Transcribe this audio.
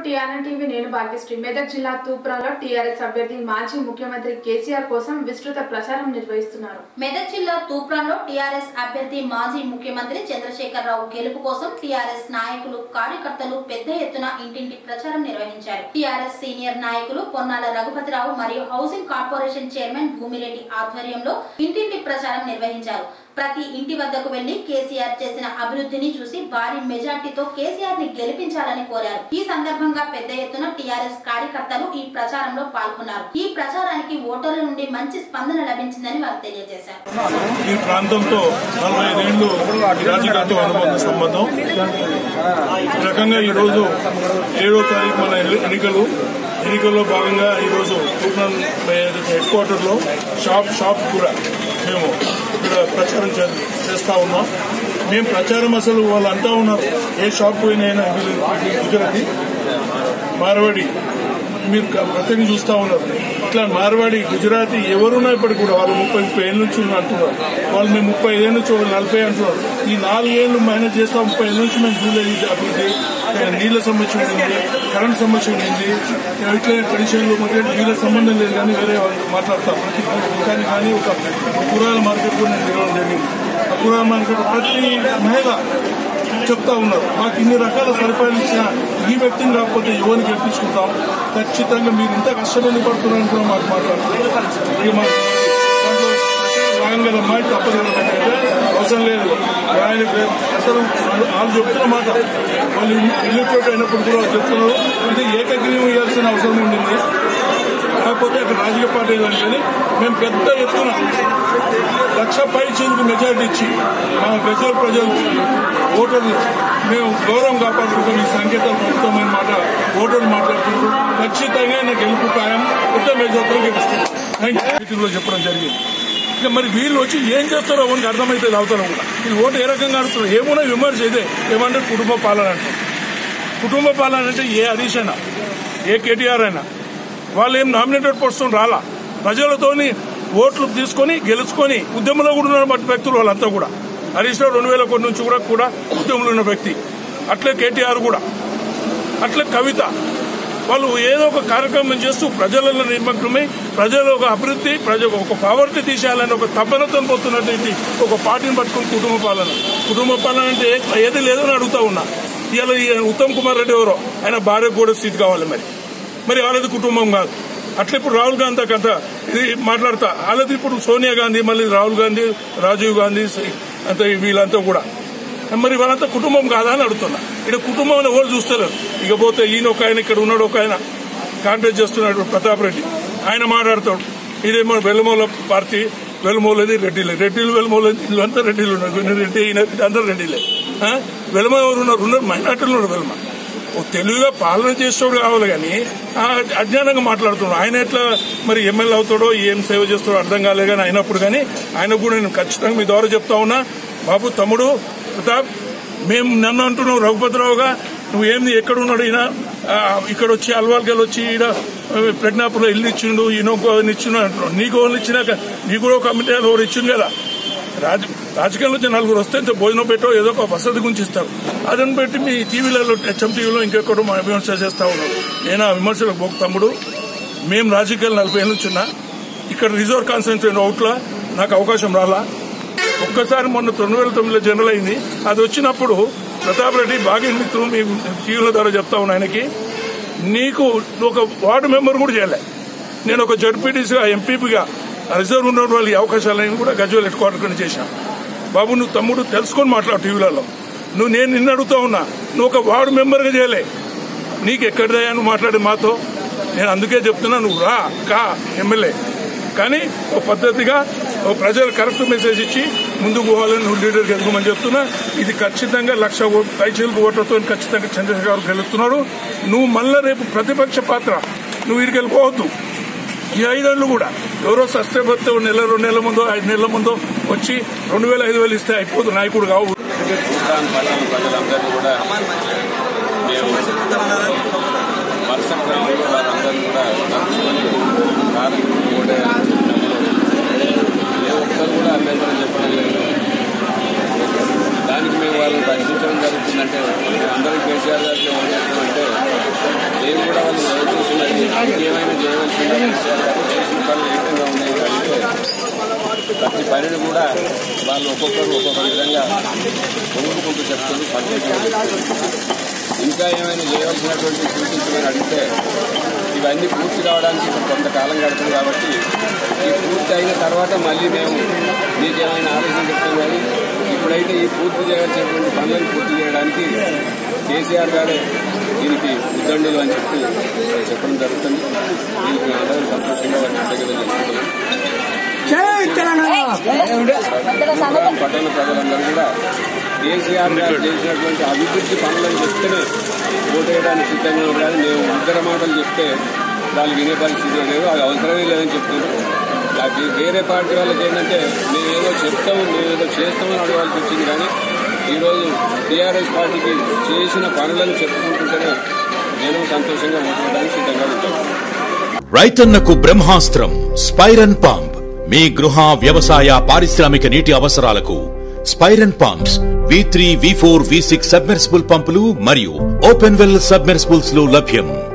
TRN TV నేను భాగ్యశ్రీ మెదక్ జిల్లా తూప్రాలో TRS అభ్యర్థి మాజీ ముఖ్యమంత్రి కేసీఆర్ కోసం విస్తృత ప్రచారం నిర్వహిస్తున్నారు మెదక్ జిల్లా తూప్రాన్లో టీఆర్ఎస్ అభ్యర్థి మాజీ ముఖ్యమంత్రి చంద్రశేఖరరావు గెలుపు కోసం టీఆర్ఎస్ నాయకులు కార్యకర్తలు పెద్ద ఎత్తున ఇంటింటి ప్రచారం నిర్వహించారు టీఆర్ఎస్ సీనియర్ నాయకులు పొన్నాల రఘుపతిరావు మరియు హౌసింగ్ కార్పొరేషన్ చైర్మన్ భూమిరెడ్డి ఆధ్వర్యంలో ఇంటింటి ప్రచారం నిర్వహించారు ప్రతి ఇంటి వద్దకు వెళ్లి కేసీఆర్ చేసిన అభివృద్ధిని చూసి భారీ మెజార్టీతో కేసీఆర్ ని గెలిపించాలని కోరారు ఈ సందర్భంగా పెద్ద ఎత్తున టీఆర్ఎస్ కార్యకర్తలు ఈ ప్రచారంలో పాల్గొన్నారు ఈ ప్రచారానికి ఓటర్ల నుండి మంచి స్పందన లభించిందని వారు తెలియజేశారు ఈ ప్రాంతంతో నలభై ఐదేళ్లు ఈ రాజకీయాలతో అనుబంధ సంబంధం ఈ రకంగా ఈరోజు ఏడో తారీఖు మన ఎన్నికలు ఎన్నికల్లో భాగంగా ఈరోజు తూప్రాన్ హెడ్ క్వార్టర్లో షాప్ షాప్ కూడా మేము ఇక్కడ ప్రచారం చే- చేస్తా ఉన్నాం మేము ప్రచారం అసలు వాళ్ళు అంటా ఉన్నారు ఏ షాప్ పోయినా గుజరాతీ మార్వాడి మీరు క- ప్రతిని చూస్తా ఉన్నారు ఇట్లా మార్వాడి గుజరాతీ ఎవరున్నా ఇప్పటికి కూడా వాళ్ళు ముప్పై ముప్పై ఏళ్ళ నుంచి ఉన్నారు అంటున్నారు వాళ్ళు మేము ముప్పై ఐదేళ్ళ నుంచి ఒక నలభై అంటున్నారు ఈ నాలుగేళ్లు మేనేజ్ చేస్తాం ముప్పై ఏళ్ళ నుంచి మేము చూడలేదు అభివృద్ధి ఇక్కడ నీళ్ల సమస్య ఉంది కరెంట్ సమస్య ఉంది ఇట్లా పెన్షన్లు మరియు నీళ్ళ సంబంధం లేదు కానీ వేరే వాళ్ళు మాట్లాడతాం ప్రతి దుకాణానికి కానీ ఒక కూరగాయల మార్కెట్ కూడా నేను తిరగడం జరిగింది ఆ కూరగాయల మార్కెట్ ప్రతి మహిళ చెప్తా ఉన్నారు మాకు ఇన్ని రకాల సదుపాయాలు ఇచ్చిన ఈ వ్యక్తిని కాకపోతే యువని గెలిపించుకుంటాం ఖచ్చితంగా మీరు ఇంత కష్టపడి పడుతున్నారని కూడా మాకు మాట్లాడుతున్నారు ఇక మా దాంట్లో భాగంగా అమ్మాయి తప్పదు కదా నాకైతే అవసరం లేదు ఆయన అసలు వాళ్ళు చెప్తున్న మాట వాళ్ళు ఇల్లుకోట్ అయినప్పుడు కూడా వాళ్ళు చెప్తున్నారు ఇది ఏకగ్రీవం ఇవ్వాల్సిన అవసరం ఉండింది కాకపోతే అక్కడ రాజకీయ పార్టీ కానీ మేము పెద్ద ఎత్తున లక్ష పై చెందుకు మెజార్టీ ఇచ్చి మా గజల ప్రజలు ఓటర్లు మేము గౌరవం కాపాడుకుంటాం ఈ సంకేతాలు ప్రభుత్వమైన మాట ఓటర్లు మాట్లాడుతున్నారు ఖచ్చితంగా నా గెలుపు ఖాయం పెద్ద మెజార్టీతో గెలుస్తుంది థ్యాంక్ యూ మీటింగ్లో చెప్పడం జరిగింది ఇక మరి వీళ్ళు వచ్చి ఏం చేస్తారో మనకి అర్థమైతే అవుతారో కూడా ఇది ఓటు ఏ రకంగా ఆడుతున్నారు ఏమున్నా విమర్శ ఇదే ఏమంటే కుటుంబ పాలన అంటే కుటుంబ పాలన అంటే ఏ హరీష్ అయినా ఏ కేటీఆర్ అయినా వాళ్ళు ఏం నామినేటెడ్ పర్సన్ రాలా ప్రజలతోని ఓట్లు తీసుకొని గెలుచుకొని ఉద్యమంలో కూడా ఉన్న మట్టి వ్యక్తులు వాళ్ళంతా కూడా హరీష్ రావు రెండు వేల ఒకటి నుంచి కూడా కూడా ఉద్యమంలో ఉన్న వ్యక్తి అట్లే కేటీఆర్ కూడా అట్లే కవిత వాళ్ళు ఏదో ఒక కార్యక్రమం చేస్తూ ప్రజలలో నిమగ్నమై ప్రజల ఒక అభివృద్ధి ప్రజ ఒక పవర్టీ తీసేయాలని ఒక తపనతో పోతున్నటువంటి ఒక పార్టీని పట్టుకుని కుటుంబ పాలన కుటుంబ పాలన అంటే ఏది లేదని అడుగుతా ఉన్నా ఇవాళ ఈ ఉత్తమ్ కుమార్ రెడ్డి ఎవరో ఆయన భార్యకు కూడా సీట్ కావాలి మరి మరి వాళ్ళది కుటుంబం కాదు అట్లా ఇప్పుడు రాహుల్ గాంధీ కథ ఇది మాట్లాడతా వాళ్ళది ఇప్పుడు సోనియా గాంధీ మళ్ళీ రాహుల్ గాంధీ రాజీవ్ గాంధీ అంత వీళ్ళంతా కూడా మరి వాళ్ళంతా కుటుంబం కాదా అని అడుగుతున్నా ఇక్కడ కుటుంబం అని ఎవరు చూస్తలేరు ఇక పోతే ఈయన ఒక ఆయన ఇక్కడ ఉన్నాడు ఒక ఆయన కాంటాక్ట్ చేస్తున్నాడు ప్రతాప్ రెడ్డి ఆయన మాట్లాడతాడు ఇదేమో వెలుమూల పార్టీ వెలుమూలది రెడ్డిలే రెడ్డిలు వెలుమూలది వీళ్ళంతా రెడ్డిలు ఉన్నారు ఈయన రెడ్డి ఈయన రెడ్డి, అందరూ రెడ్డిలే ఆ? వెలుమ ఎవరు ఉన్నారు ఉన్నారు మైనార్టీలు ఉన్నారు వెలుమ ఓ తెలుగుగా పాలన చేసేవాడు కావాలి కానీ ఆ అజ్ఞానంగా మాట్లాడుతున్నాడు ఆయన ఎట్లా మరి ఎమ్మెల్యే అవుతాడో ఏం సేవ చేస్తాడో అర్థం కాలే కానీ అయినప్పుడు కానీ ఆయన కూడా నేను ఖచ్చితంగా మీ ద్వారా చెప్తా ఉన్నా బాబు తమ్ముడు ప్రతాప్ మేము నన్ను అంటున్నావు రఘుపతిరావుగా నువ్వు ఏంది ఎక్కడ ఉన్నాడు ఈయన ఆ, ఇక్కడ వచ్చి అల్వాల్కెళ్ళి వచ్చి ఈడ ప్రజ్ఞాపురం ఇల్లు ఇచ్చిండు ఈయన ఒక ఇచ్చిండు అంటున్నాడు నీకు వాళ్ళు ఇచ్చినాక నీకు కూడా ఒక కమిటీ ఒకరు ఇచ్చింది కదా రాజ రాజకీయాల్లో వచ్చి నలుగురు వస్తే ఇంత భోజనం పెట్టో ఏదో ఒక వసతి గురించి ఇస్తారు అదని పెట్టి మీ టీవీలలో హెచ్ఎం టీవీలో ఇంకెక్కడో మా విమర్శ చేస్తా ఉన్నాడు నేను ఆ విమర్శలకు పోక తమ్ముడు మేము రాజకీయాలు నలభై ఏళ్ళ నుంచి ఉన్నా ఇక్కడ రిజర్వ్ కాన్సన్ట్రేట్ అవుట్లా నాకు అవకాశం రాలా ఒక్కసారి మొన్న రెండు వేల తొమ్మిదిలో జనరల్ అయింది అది వచ్చినప్పుడు ప్రతాప్ రెడ్డి బాగా మిత్రులు మీ టీవీల ద్వారా చెప్తా ఉన్నా ఆయనకి నీకు ఒక వార్డు మెంబర్ కూడా చేయలే నేను ఒక జడ్పీటీసీగా ఎంపీపీగా రిజర్వ్ ఉన్న వాళ్ళు ఈ అవకాశాలని కూడా గజ్వేల్ హెడ్ క్వార్టర్ కింద చేశాను బాబు నువ్వు తమ్ముడు తెలుసుకొని మాట్లాడు టీవీలలో నువ్వు నేను నిన్ను అడుగుతా ఉన్నా నువ్వు ఒక వార్డు మెంబర్గా చేయలే నీకు ఎక్కడిదయా నువ్వు మాట్లాడి మాతో నేను అందుకే చెప్తున్నా నువ్వు రా కా ఎమ్మెల్యే కానీ ఒక పద్ధతిగా ఒక ప్రజలు కరెక్ట్ మెసేజ్ ఇచ్చి ముందుకు పోవాలని నువ్వు లీడర్ ఎదుగుమని చెప్తున్నా ఇది ఖచ్చితంగా లక్ష ఓ- పైచీలకు ఓట్లతో ఖచ్చితంగా చంద్రశేఖర్ గారు గెలుస్తున్నాడు నువ్వు మళ్ళా రేపు ప్రతిపక్ష పాత్ర నువ్వు ఇక్కడికి వెళ్ళిపోవద్దు ఈ ఐదేళ్లు కూడా ఎవరో సస్తే పోతే ఓ నెల రెండు నెలల ముందో ఐదు నెలల ముందో వచ్చి రెండు వేల ఐదు వేలు ఇస్తే అయిపోదు నాయకుడు కావు భూటాన్ పట్టణ ప్రజలందరినీ కూడా మేము మరుసటి రోజు వారందరినీ కూడా కలుసుకొని కార్యక్రమం కూడా చెప్పినప్పుడు ఏ ఒక్కరు కూడా అభ్యంతరం చెప్పడం లేదు దానికి మేము వాళ్ళని రక్షించడం జరుగుతుందంటే అందరం కేసీఆర్ గారికి ఏం చేస్తామంటే ఇంకేమైనా చేయవలసిందా చేసిన పనులు ఏ విధంగా ఉన్నాయి అంటే ప్రతి పనిని కూడా వాళ్ళు ఒక్కొక్కరు ఒక్కొక్క విధంగా పొంగుకుంటూ చెప్తుంది సంతోషంగా చెప్తుంది. ఇంకా ఏమైనా చేయవలసినటువంటి సూచించమని అడిగితే ఇవన్నీ పూర్తి కావడానికి ఇప్పుడు కొంతకాలం గడుతుంది కాబట్టి ఈ పూర్తి అయిన తర్వాత మళ్ళీ మేము మీకేమైనా ఆలోచన చెప్తాం కానీ ఇప్పుడైతే ఈ పూర్తి చేయాల్సినటువంటి పనులను పూర్తి చేయడానికి కేసీఆర్ గారే దీనికి ఉద్దండులు అని చెప్పి చెప్పడం జరుగుతుంది దీనికి మేము అందరం సంతోషంగా వారి కృతజ్ఞతలు చేసుకుంటున్నాం కుప్పం పట్టణ ప్రజలందరూ కూడా కేసీఆర్ గారు చేసినటువంటి అభివృద్ధి పనులను చెప్తేనే ఓటేయడానికి సిద్ధంగా ఉండాలి మేము ఇద్దరు మాటలు చెప్తే వాళ్ళు వినే పరిస్థితి లేదు అది అవసరమే లేదని చెప్తున్నారు అది వేరే పార్టీ వాళ్ళకి ఏంటంటే మేము ఏదో చెప్తాము మేము ఏదో చేస్తామని అడగాల్సి వచ్చింది కానీ ఈరోజు టీఆర్ఎస్ పార్టీకి చేసిన పనులను చెప్పుకుంటుంటేనే జనం సంతోషంగా ఓటేయడానికి సిద్ధంగా ఉంటాం రైతన్నకు బ్రహ్మాస్త్రం స్పైరన్ పంప్ మీ గృహ వ్యవసాయ పారిశ్రామిక నీటి అవసరాలకు స్పైరన్ pumps V three V four V six submersible పంపులు మరియు ఓపెన్ వెల్ సబ్మెర్సిబుల్స్ లో లభ్యం